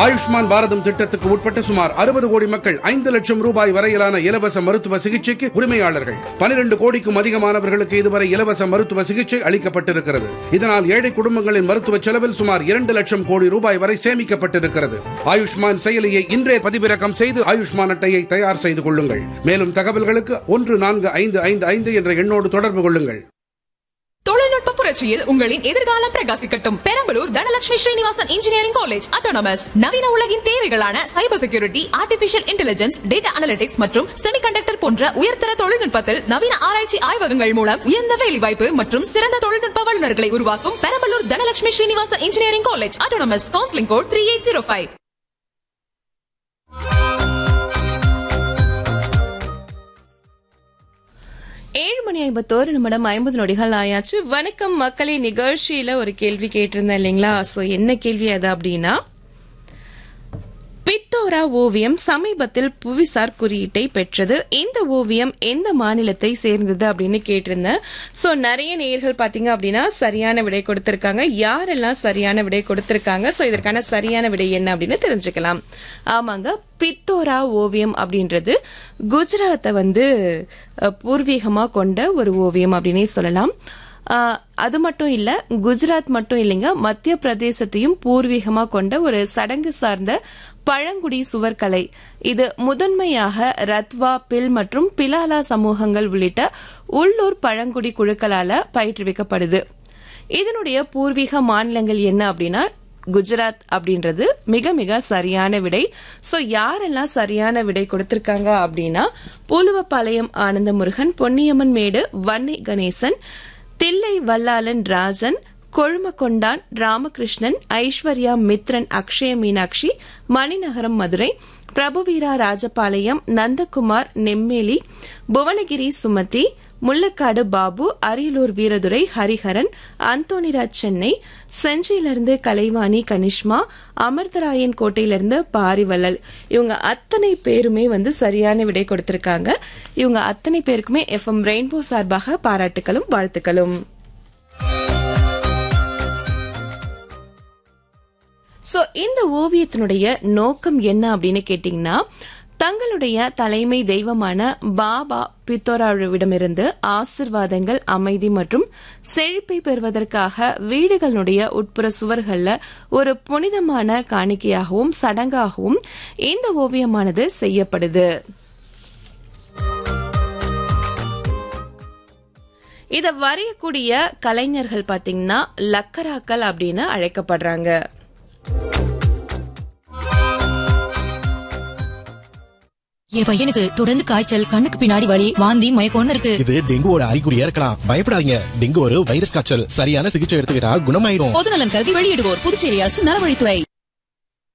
ஆயுஷ்மான் பாரதம் திட்டத்துக்கு உட்பட்ட சுமார் அறுபது கோடி மக்கள் ஐந்து லட்சம் ரூபாய் வரையிலான இலவச மருத்துவ சிகிச்சைக்கு உரிமையாளர்கள் பனிரெண்டு கோடிக்கும் அதிகமானவர்களுக்கு இதுவரை இலவச மருத்துவ சிகிச்சை அளிக்கப்பட்டிருக்கிறது இதனால் ஏழை குடும்பங்களின் மருத்துவ செலவில் சுமார் இரண்டு லட்சம் கோடி ரூபாய் வரை சேமிக்கப்பட்டிருக்கிறது ஆயுஷ்மான் செயலியை இன்றே பதிவிறக்கம் செய்து ஆயுஷ்மான் அட்டையை தயார் செய்து கொள்ளுங்கள் மேலும் தகவல்களுக்கு ஒன்று நான்கு ஐந்து ஐந்து ஐந்து என்ற எண்ணோடு தொடர்பு கொள்ளுங்கள் தொழில்நுட்ப புரட்சியில் உங்களின் எதிர்காலம் பிரகாசிக்கட்டும் Perambalur Dhanalakshmi Srinivasan engineering college autonomous நவீன உலகின் தேவைகளான cyber security artificial intelligence data analytics மற்றும் செமிகண்டக்டர் போன்ற உயர்தர தொழில்நுட்பத்தில் நவீன ஆராய்ச்சி ஆய்வகங்கள் மூலம் உயர்ந்த வேலைவாய்ப்பு மற்றும் சிறந்த தொழில்நுட்ப வல்லுநர்களை உருவாக்கும் Perambalur Dhanalakshmi Srinivasan engineering college autonomous counselling code three eight zero five ஏழு மணி ஐம்பத்தோரு நிமிடம் ஐம்பது நொடிகள் ஆயாச்சு வணக்கம் மக்களே நிகழ்ச்சியில ஒரு கேள்வி கேட்டிருந்தேன் இல்லைங்களா சோ என்ன கேள்வி அது அப்படின்னா பித்தோரா ஓவியம் சமீபத்தில் புவிசார் குறியீட்டை பெற்றது இந்த ஓவியம் எந்த மாநிலத்தை சேர்ந்தது அப்படின்னு கேட்டிருந்தேன் சோ நிறைய நேயர்கள் பாத்தீங்க அப்படின்னா சரியான விடை கொடுத்திருக்காங்க யாரெல்லாம் சரியான விடை கொடுத்திருக்காங்க சோ இதற்கான சரியான விடை என்ன அப்படின்னு தெரிஞ்சுக்கலாம் ஆமாங்க பித்தோரா ஓவியம் அப்படின்றது குஜராத்தை வந்து அஹ், பூர்வீகமா கொண்ட ஒரு ஓவியம் அப்படின்னே சொல்லலாம் ஆஹ், அது மட்டும் இல்ல குஜராத் மட்டும் இல்லைங்க மத்திய பிரதேசத்தையும் பூர்வீகமா கொண்ட ஒரு சடங்கு சார்ந்த பழங்குடி சுவர்கலை இது முதன்மையாக ரத்வா பில் மற்றும் பிலாலா சமூகங்கள் உள்ளிட்ட உள்ளூர் பழங்குடி குழுக்களால பயிற்றுவிக்கப்படுது இதனுடைய பூர்வீக மாநிலங்கள் என்ன அப்படின்னா குஜராத் அப்படின்றது மிக மிக சரியான விடை சோ யாரெல்லாம் சரியான விடை கொடுத்திருக்காங்க அப்படின்னா பூலுவப்பாளையம் ஆனந்த முருகன் பொன்னியம்மன் மேடு வன்னை கணேசன் தில்லை வல்லாளன் ராஜன் கொழுமக்கொண்டான் ராமகிருஷ்ணன் ஐஸ்வர்யா மித்ரன் அக்ஷய மீனாட்சி மணிநகரம் மதுரை பிரபுவீரா ராஜபாளையம் நந்தகுமார் நெம்மேலி புவனகிரி சுமதி முள்ளக்காடு பாபு அரியலூர் வீரதுரை ஹரிஹரன் அந்தோனிராஜ் சென்னை செஞ்சியிலிருந்து கலைவாணி கனிஷ்மா அமர்தராயன் கோட்டையிலிருந்து பாரிவள்ளல் இவங்க அத்தனை பேருமே வந்து சரியான விடை கொடுத்திருக்காங்க இவங்க அத்தனை பேருக்குமே எஃப்எம் ரெயின்போ சார்பாக பாராட்டுகளும் வாழ்த்துக்களும் சோ இந்த ஓவியத்தினுடைய நோக்கம் என்ன அப்படின்னு கேட்டீங்கன்னா தங்களுடைய தலைமை தெய்வமான பாபா பித்தோராவிடமிருந்து ஆசிர்வாதங்கள் அமைதி மற்றும் செழிப்பை பெறுவதற்காக வீடுகளுடைய உட்புற சுவர்கள்ல ஒரு புனிதமான காணிக்கையாகவும் சடங்காகவும் இந்த ஓவியமானது செய்யப்படுது இத வரையக்கூடிய கலைஞர்கள் பாத்தீங்கன்னா லக்கராக்கள் அப்படின்னு அழைக்கப்படுறாங்க என் பையனுக்கு தொடர்ந்து காய்ச்சல் கண்ணுக்கு பின்னாடி வலி வாந்தி மயக்கம்னு இருக்கு இது டெங்குவோட அறிகுறியா இருக்கலாம் பயப்படாதீங்க டெங்கு ஒரு வைரஸ் காய்ச்சல் சரியான சிகிச்சை எடுத்துக்கிட்டா குணமாயிடும் பொதுநலன் கருதி வெளியிடுவோர் புதுச்சேரி அரசு நலவழித்துறை